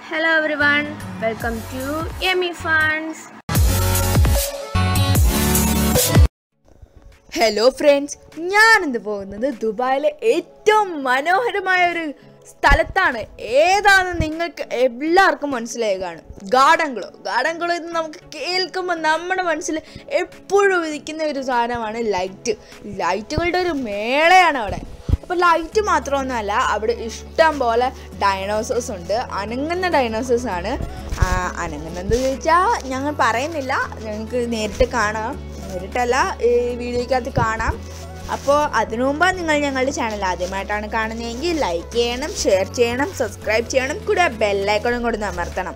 Hello everyone, welcome to Yummy Funds. Hello friends ഞാനിന്ന് പോകുന്നത് ദുബായിലെ ഏറ്റവും മനോഹരമായ ഒരു സ്ഥലത്താണ് ഏതാണെന്ന് നിങ്ങൾക്ക് എല്ലാവർക്കും മനസ്സിലായി കാണും ഗാർഡൻകളോ ഗാർഡൻകളോ എന്ന് നമുക്ക് കേൾക്കുമ്പോൾ നമ്മുടെ മനസ്സിൽ എപ്പോഴും ഉദിക്കുന്ന ഒരു സാധനമാണ് ലൈറ്റ് ലൈറ്റുകളുടെ ഒരു മേളയാണ് അവിടെ അപ്പോൾ ലൈറ്റ് മാത്രമൊന്നുമല്ല അവിടെ ഇഷ്ടം പോലെ ഡൈനോസേഴ്സ് ഉണ്ട് അനങ്ങുന്ന ഡൈനോസേഴ്സ് ആണ് ആ, അനങ്ങുന്നത് ചോദിച്ചാൽ ഞങ്ങൾ പറയുന്നില്ല ഞങ്ങൾക്ക് നേരിട്ട് കാണാം നേരിട്ടല്ല ഈ വീഡിയോയ്ക്കകത്ത് കാണാം അപ്പോൾ അതിനു മുമ്പ് നിങ്ങൾ ഞങ്ങളുടെ ചാനൽ ആദ്യമായിട്ടാണ് കാണുന്നതെങ്കിൽ ലൈക്ക് ചെയ്യണം ഷെയർ ചെയ്യണം സബ്സ്ക്രൈബ് ചെയ്യണം കൂടെ ബെല്ലൈക്കണും കൂടി അമർത്തണം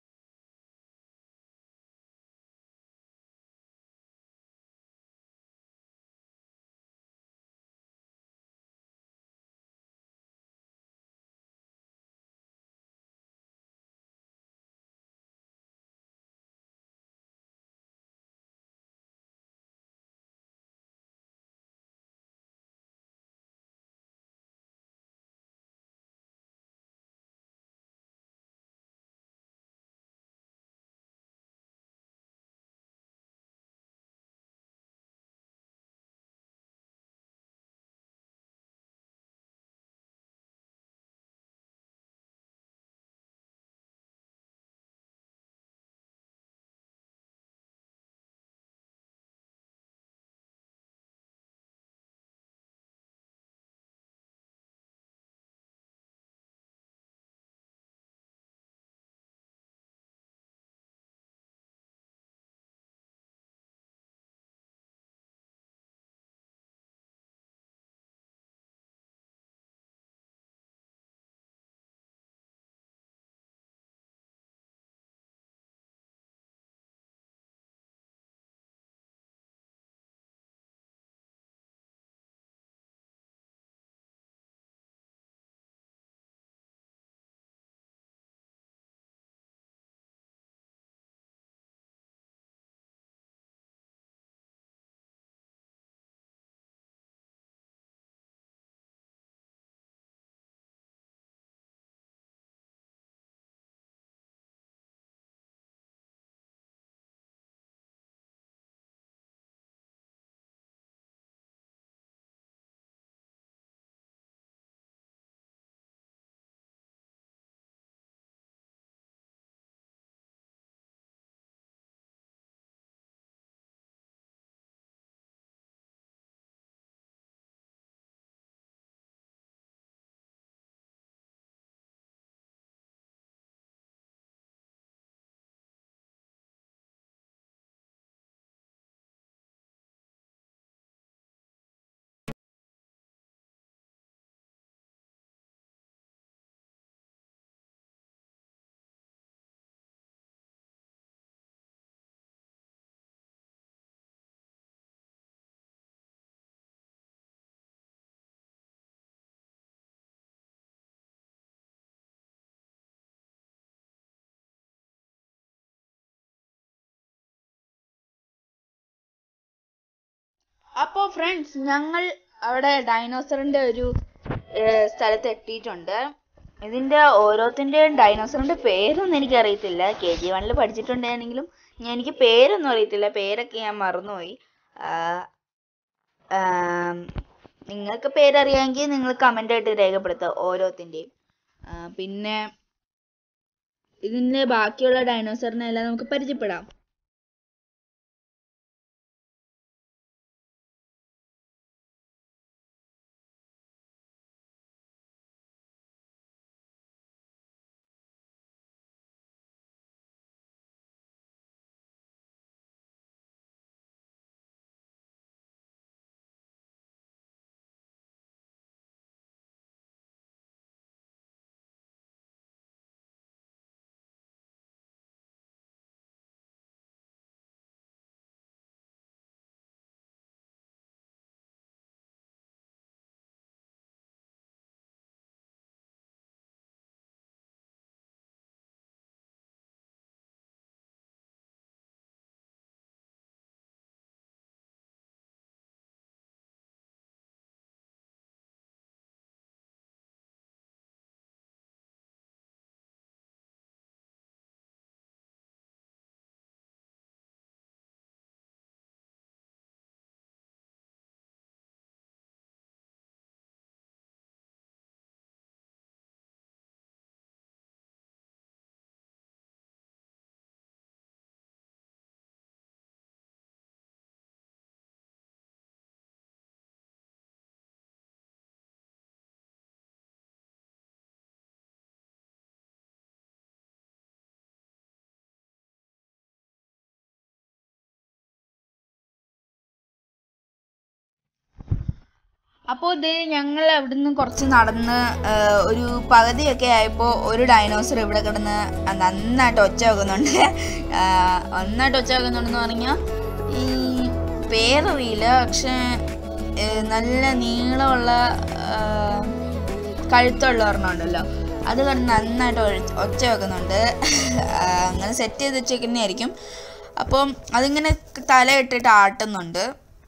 അപ്പോൾ ഫ്രണ്ട്സ് ഞങ്ങൾ അവിടെ ഡൈനോസറിന്റെ ഒരു ഏർ, സ്ഥലത്ത് എത്തിയിട്ടുണ്ട് ഇതിന്റെ ഓരോത്തിന്റെയും ഡൈനോസറിന്റെ പേരൊന്നും എനിക്കറിയത്തില്ല കെ ജി വണ്ണിൽ പഠിച്ചിട്ടുണ്ടെങ്കിലും ഞാൻ എനിക്ക് പേരൊന്നും അറിയത്തില്ല പേരൊക്കെ ഞാൻ മറന്നുപോയി ആ, ആം, നിങ്ങൾക്ക് പേരറിയാമെങ്കിൽ നിങ്ങൾ കമൻ്റ് ആയിട്ട് രേഖപ്പെടുത്തുക ഓരോത്തിൻ്റെയും പിന്നെ ഇതിന്റെ ബാക്കിയുള്ള ഡൈനോസറിനെ എല്ലാം നമുക്ക് പരിചയപ്പെടാം അപ്പോൾ ഇത് ഞങ്ങൾ അവിടുന്ന് കുറച്ച് നടന്ന് ആ, ഒരു പകുതിയൊക്കെ ആയപ്പോൾ ഒരു ഡൈനോസർ ഇവിടെ കിടന്ന് നന്നായിട്ട് ഒച്ച വെക്കുന്നുണ്ട് ആ, നന്നായിട്ട് ഒച്ച വെക്കുന്നുണ്ടെന്ന് പറഞ്ഞാൽ ഈ പേരറിയില്ല പക്ഷേ ഏ, നല്ല നീളമുള്ള ആ, കഴുത്തുള്ള ഒരെണ്ണം ഉണ്ടല്ലോ അത് കണ്ട് നന്നായിട്ട് ഒഴ- ഒച്ച വെക്കുന്നുണ്ട് ആ, അങ്ങനെ സെറ്റ് ചെയ്ത് വെച്ചേക്കുന്നതായിരിക്കും അപ്പം അതിങ്ങനെ തലയിട്ടിട്ട് ആട്ടുന്നുണ്ട്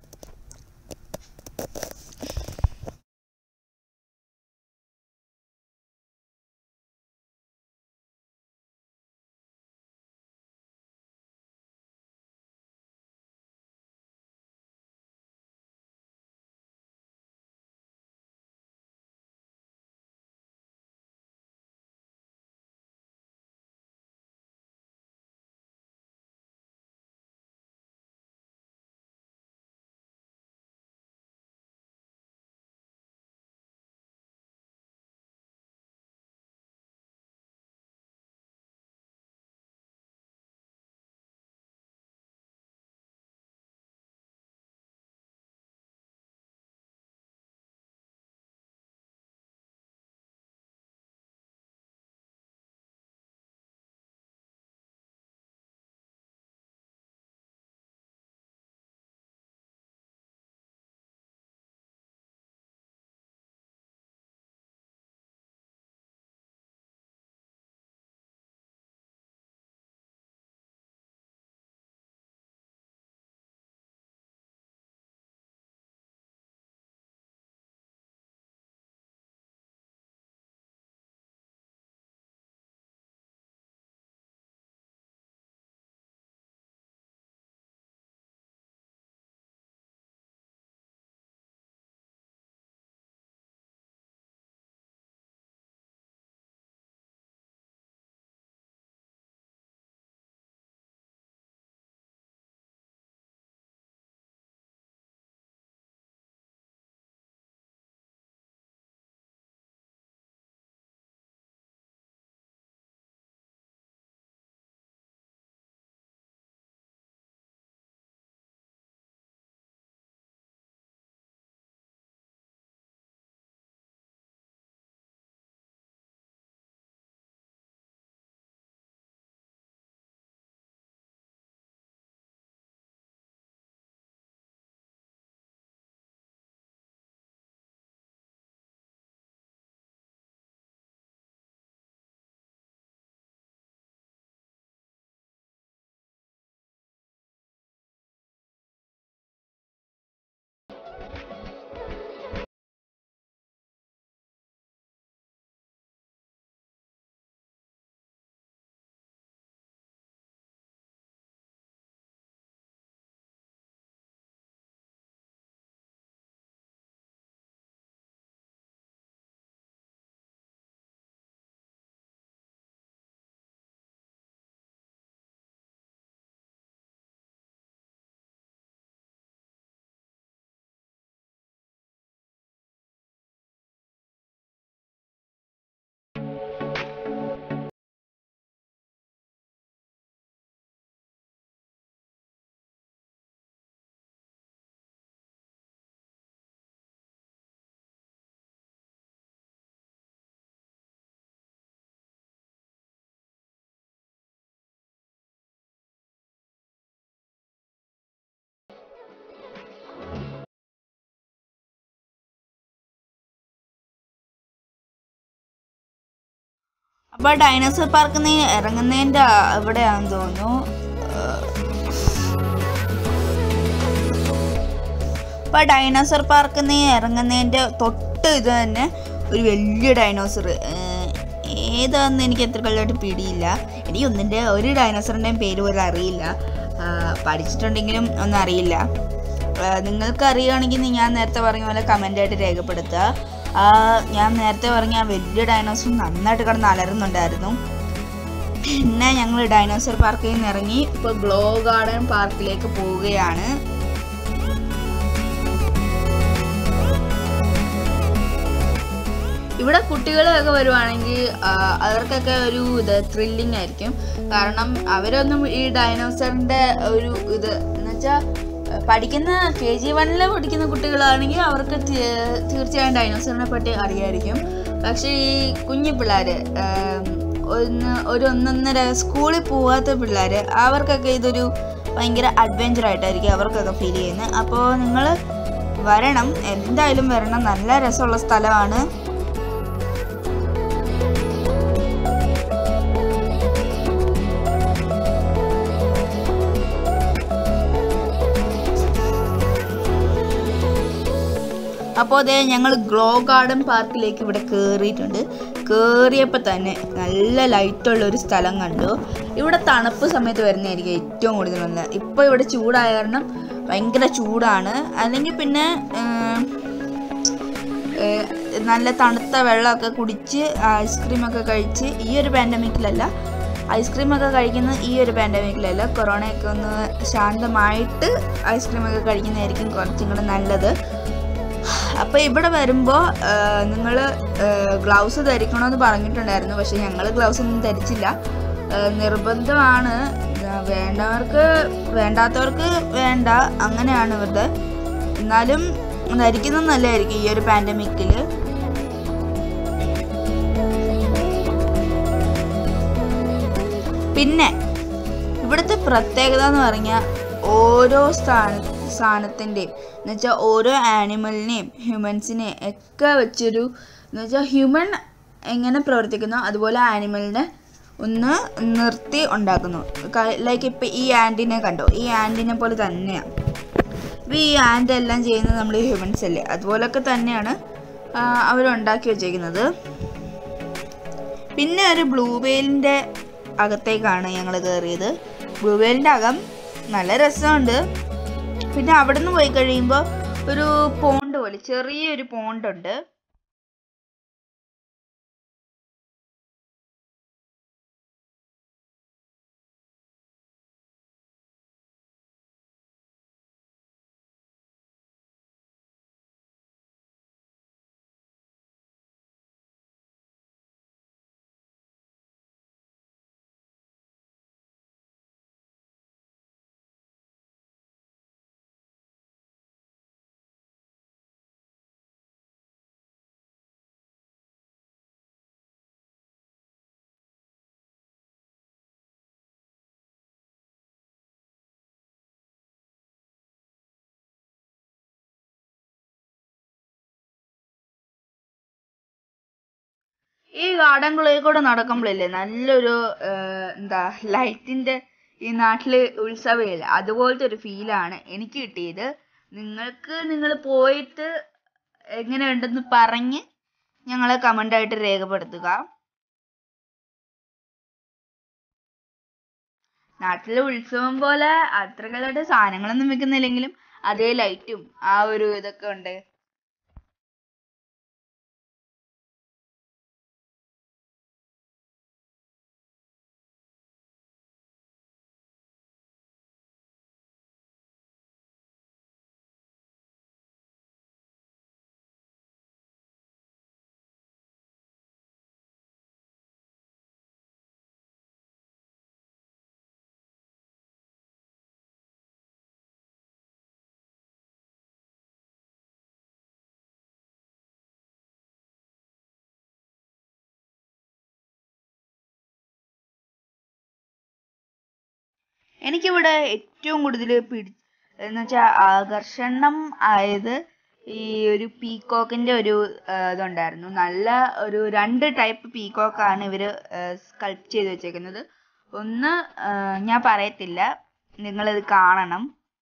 അപ്പൊ ഡൈനോസർ പാർക്കിൽ നിന്ന് ഇറങ്ങുന്നതിന്റെ എവിടെയാണെന്ന് തോന്നുന്നു അപ്പൊ ഡൈനോസർ പാർക്കിൽ നിന്ന് ഇറങ്ങുന്നതിന്റെ തൊട്ട് ഇത് തന്നെ ഒരു വലിയ ഡൈനോസർ ഏതാന്ന് എനിക്ക് എത്ര കൊല്ലമായിട്ട് പിടിയില്ല എനിക്ക് ഒന്നിൻ്റെ ഒരു ഡൈനോസറിൻ്റെയും പേര് പോലും അറിയില്ല ആ, പഠിച്ചിട്ടുണ്ടെങ്കിലും ഒന്നും അറിയില്ല ആ, നിങ്ങൾക്ക് അറിയുകയാണെങ്കിൽ ഞാൻ നേരത്തെ പറഞ്ഞ പോലെ കമൻ്റ് ആയിട്ട് രേഖപ്പെടുത്തുക ആ, ഞാൻ നേരത്തെ പറഞ്ഞ ആ വലിയ ഡൈനോസർ നന്നായിട്ട് കിടന്ന് അലറുന്നുണ്ടായിരുന്നു പിന്നെ ഞങ്ങൾ ഡൈനോസർ പാർക്കിൽ നിന്ന് ഇറങ്ങി ഇപ്പോൾ ഗ്ലോ ഗാർഡൻ പാർക്കിലേക്ക് പോവുകയാണ് ഇവിടെ കുട്ടികളൊക്കെ വരുവാണെങ്കിൽ ആ, അവർക്കൊക്കെ ഒരു ഇത് ത്രില്ലിംഗ് ആയിരിക്കും കാരണം അവരൊന്നും ഈ ഡൈനോസറിന്റെ ഒരു ഇത് എന്നുവെച്ചാൽ ഏഹ് പഠിക്കുന്ന കെ ജി വണ്ണിൽ പഠിക്കുന്ന കുട്ടികളാണെങ്കിൽ അവർക്ക് തീ- തീർച്ചയായും ഡൈനോസറിനെ പറ്റി അറിയായിരിക്കും പക്ഷേ ഈ കുഞ്ഞു പിള്ളേർ ഒന്ന് ഒരു ഒന്നൊന്നര സ്കൂളിൽ പോവാത്ത പിള്ളേർ അവർക്കൊക്കെ ഇതൊരു ഭയങ്കര അഡ്വഞ്ചർ ആയിട്ടായിരിക്കും അവർക്കൊക്കെ ഫീൽ ചെയ്യുന്നത് അപ്പോൾ നിങ്ങൾ വരണം എന്തായാലും വരണം നല്ല രസമുള്ള സ്ഥലമാണ് അപ്പോൾ അതേ ഞങ്ങൾ ഗ്ലോ ഗാർഡൻ പാർക്കിലേക്ക് ഇവിടെ കയറിയിട്ടുണ്ട് കയറിയപ്പോൾ തന്നെ നല്ല ലൈറ്റുള്ള ഒരു സ്ഥലം കണ്ടു ഇവിടെ തണുപ്പ് സമയത്ത് വരുന്നതായിരിക്കും ഏറ്റവും കൂടുതൽ നല്ലത് ഇപ്പോൾ ഇവിടെ ചൂടായ കാരണം ഭയങ്കര ചൂടാണ് അല്ലെങ്കിൽ പിന്നെ ഏം, ഏഹ്, നല്ല തണുത്ത വെള്ളമൊക്കെ കുടിച്ച് ഐസ്ക്രീമൊക്കെ കഴിച്ച് ഈ ഒരു പാൻഡമിക്കിലല്ല ഐസ്ക്രീമൊക്കെ കഴിക്കുന്നത് ഈ ഒരു പാൻഡമിക്കിലല്ല കൊറോണയൊക്കെ ഒന്ന് ശാന്തമായിട്ട് ഐസ്ക്രീമൊക്കെ കഴിക്കുന്നതായിരിക്കും കുറച്ചും കൂടെ നല്ലത് അപ്പോൾ ഇവിടെ വരുമ്പോൾ നിങ്ങൾ ഗ്ലൗസ് ധരിക്കണമെന്ന് പറഞ്ഞിട്ടുണ്ടായിരുന്നു പക്ഷെ ഞങ്ങൾ ഗ്ലൗസ് ഒന്നും ധരിച്ചില്ല ആ, നിർബന്ധമാണ് ആ, വേണ്ടവർക്ക് വേണ്ടാത്തവർക്ക് വേണ്ട അങ്ങനെയാണ് ഇവരുടെ എന്നാലും ധരിക്കുന്നത് നല്ലതായിരിക്കും ഈ ഒരു പാൻഡമിക്കിൽ പിന്നെ ഇവിടുത്തെ പ്രത്യേകത എന്ന് പറഞ്ഞാൽ ഓരോ സ്ഥാന സ്ഥാനത്തിൻ്റെയും എന്ന് വെച്ചാൽ ഓരോ ആനിമലിനെയും ഹ്യൂമൻസിനെയും ഒക്കെ വെച്ചൊരു എന്ന് വെച്ചാൽ ഹ്യൂമൻ എങ്ങനെ പ്രവർത്തിക്കുന്നോ അതുപോലെ ആനിമലിനെ ഒന്ന് നിർത്തി ഉണ്ടാക്കുന്നു ലൈക്ക് ഇപ്പം ഈ ആൻറ്റിനെ കണ്ടോ ഈ ആൻറ്റിനെ പോലെ തന്നെയാണ് ഇപ്പം ഈ ആൻഡ് എല്ലാം ചെയ്യുന്നത് നമ്മൾ ഹ്യൂമൻസ് അല്ലേ അതുപോലൊക്കെ തന്നെയാണ് അവരുണ്ടാക്കി വെച്ചേക്കുന്നത് പിന്നെ ഒരു ബ്ലൂ വെയിലിൻ്റെ അകത്തേക്കാണ് ഞങ്ങൾ കയറിയത് ബ്ലൂ വെയിലിൻ്റെ അകം നല്ല രസമുണ്ട് പിന്നെ അവിടെ നിന്ന് പോയി കഴിയുമ്പോൾ ഒരു പോണ്ട് പോലെ ചെറിയൊരു പോണ്ടുണ്ട് ഈ ഗാർഡനുകളിൽ കൂടെ നടക്കുമ്പോഴില്ലേ നല്ലൊരു ഏഹ്, എന്താ ലൈറ്റിന്റെ ഈ നാട്ടില് ഉത്സവമില്ല അതുപോലത്തെ ഒരു ഫീലാണ് എനിക്ക് കിട്ടിയത് നിങ്ങൾക്ക് നിങ്ങൾ പോയിട്ട് എങ്ങനെയുണ്ടെന്ന് പറഞ്ഞ് ഞങ്ങളെ കമൻ്റ് ആയിട്ട് രേഖപ്പെടുത്തുക നാട്ടിലെ ഉത്സവം പോലെ അത്രകളുടെ സാധനങ്ങളൊന്നും വിൽക്കുന്നില്ലെങ്കിലും അതേ ലൈറ്റും ആ ഒരു ഇതൊക്കെ ഉണ്ട് എനിക്കിവിടെ ഏറ്റവും കൂടുതൽ പിടി എന്ന് വെച്ചാൽ ആകർഷണം ആയത് ഈ ഒരു പീക്കോക്കിന്റെ ഒരു ആ, ഇതുണ്ടായിരുന്നു നല്ല ഒരു രണ്ട് ടൈപ്പ് പീക്കോക്കാണ് ഇവര് സ്കൾപ്റ്റ് ചെയ്ത് വെച്ചേക്കുന്നത് ഒന്ന് ആ, ഞാൻ പറയത്തില്ല നിങ്ങളിത് കാണണം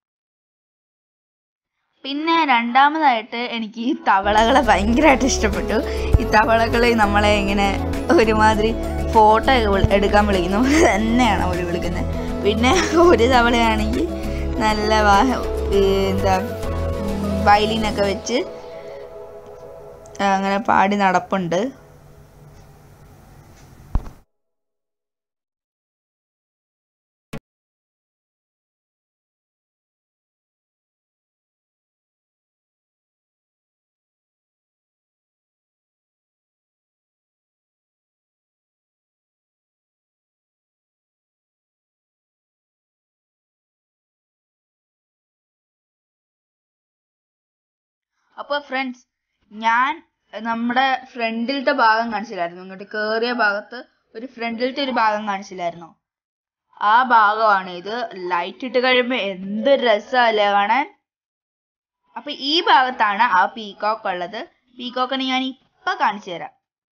പിന്നെ രണ്ടാമതായിട്ട് എനിക്ക് ഈ തവളകളെ ഭയങ്കരമായിട്ട് ഇഷ്ടപ്പെട്ടു ഈ തവളകളെ നമ്മളെ ഇങ്ങനെ ഒരുമാതിരി ഫോട്ടോ എടുക്കാൻ വിളിക്കുന്ന പോലെ തന്നെയാണ് അവർ വിളിക്കുന്നത് പിന്നെ ഒരു തവളയാണെങ്കിൽ നല്ല വാ- ഈ എന്താ വയലിനൊക്കെ വെച്ച് അങ്ങനെ പാടി നടപ്പുണ്ട് അപ്പോൾ ഫ്രണ്ട്സ് ഞാൻ നമ്മുടെ ഫ്രണ്ടിലത്തെ ഭാഗം കാണിച്ചില്ലായിരുന്നു ഇങ്ങോട്ട് കയറിയ ഭാഗത്ത് ഒരു ഫ്രണ്ടിലത്തെ ഒരു ഭാഗം കാണിച്ചില്ലായിരുന്നു ആ ഭാഗമാണ് ഇത് ലൈറ്റ് ഇട്ട് കഴിയുമ്പോൾ എന്ത് രസമല്ലേ കാണാൻ അപ്പൊ ഈ ഭാഗത്താണ് ആ പീകോക്ക് ഉള്ളത് പീകോക്കിനെ ഞാൻ ഇപ്പൊ കാണിച്ചു തരാം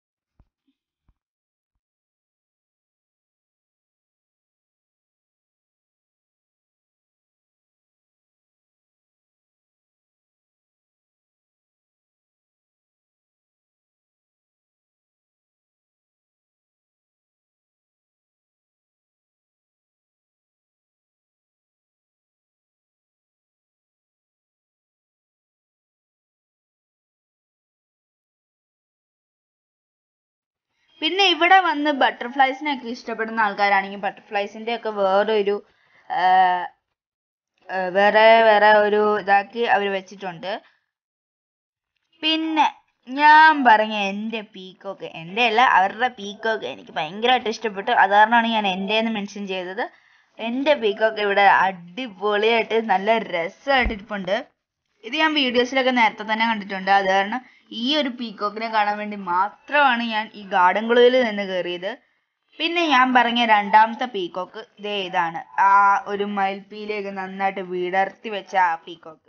പിന്നെ ഇവിടെ വന്ന് ബട്ടർഫ്ലൈസിനെയൊക്കെ ഇഷ്ടപ്പെടുന്ന ആൾക്കാരാണെങ്കിൽ ബട്ടർഫ്ലൈസിന്റെ ഒക്കെ വേറൊരു ആ, ആ, വേറെ വേറെ ഒരു ഇതാക്കി അവർ വെച്ചിട്ടുണ്ട് പിന്നെ ഞാൻ പറഞ്ഞ എൻ്റെ പീക്കോക്ക് എൻ്റെ അല്ല അവരുടെ പീക്കോക്ക് എനിക്ക് ഭയങ്കരമായിട്ട് ഇഷ്ടപ്പെട്ടു അത് കാരണമാണ് ഞാൻ എൻ്റെ എന്ന് മെൻഷൻ ചെയ്തത് എൻ്റെ പീക്കോക്ക് ഇവിടെ അടിപൊളിയായിട്ട് നല്ല രസമായിട്ട് ഇരിപ്പുണ്ട് ഇത് ഞാൻ വീഡിയോസിലൊക്കെ നേരത്തെ തന്നെ കണ്ടിട്ടുണ്ട് അത് കാരണം ഈ ഒരു പീക്കോക്കിനെ കാണാൻ വേണ്ടി മാത്രമാണ് ഞാൻ ഈ ഗാർഡൻ ക്ലൂയിൽ നിന്ന് കയറിയത് പിന്നെ ഞാൻ പറഞ്ഞ രണ്ടാമത്തെ പീക്കോക്ക് ഇതേ ഇതാണ് ആ ഒരു മയിൽപ്പീലേക്ക് നന്നായിട്ട് വിടർത്തി വെച്ച ആ പീക്കോക്ക്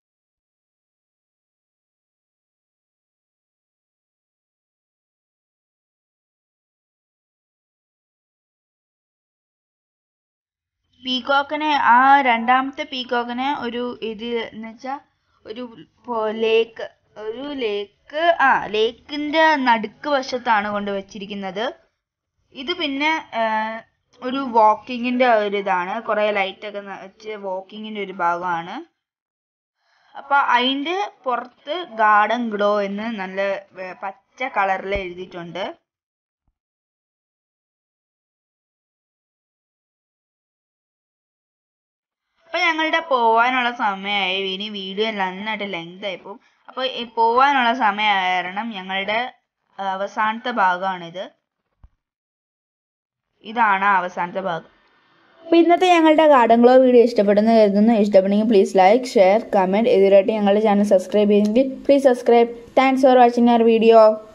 പീകോക്കിനെ ആ രണ്ടാമത്തെ പീകോക്കിനെ ഒരു ഇത് എന്ന് വെച്ചാൽ ഒരു ലേക്ക് ഒരു ലേക്ക് ആ ലേക്കിന്റെ നടുക്ക് വശത്താണ് കൊണ്ട് വെച്ചിരിക്കുന്നത് ഇത് പിന്നെ ആ, ഒരു വാക്കിങ്ങിന്റെ ഒരു ഇതാണ് കുറെ ലൈറ്റ് ഒക്കെ ന- വെച്ച് വാക്കിങ്ങിന്റെ ഒരു ഭാഗമാണ് അപ്പൊ അതിന്റെ പുറത്ത് ഗാർഡൻ ഗ്ലോ എന്ന് നല്ല വെ- പച്ച കളറിൽ എഴുതിയിട്ടുണ്ട് അപ്പൊ ഞങ്ങളുടെ പോവാനുള്ള സമയമായി ഇനി വീഡിയോ നന്നായിട്ട് ലെങ്ത് ആയി പോകും അപ്പൊ ഈ പോവാനുള്ള സമയം കാരണം ഞങ്ങളുടെ അവസാനത്തെ ഭാഗമാണിത് ഇതാണ് ആ അവസാനത്തെ ഭാഗം അപ്പോൾ ഇന്നത്തെ ഞങ്ങളുടെ ഗാർഡൻ ഗ്ലോ വീഡിയോ ഇഷ്ടപ്പെടുന്ന കരുതുന്നു ഇഷ്ടപ്പെടുമെങ്കിൽ പ്ലീസ് ലൈക്ക് ഷെയർ കമൻറ്റ് ഇതിലായിട്ട് ഞങ്ങളുടെ ചാനൽ സബ്സ്ക്രൈബ് ചെയ്തെങ്കിൽ please subscribe thanks for watching our video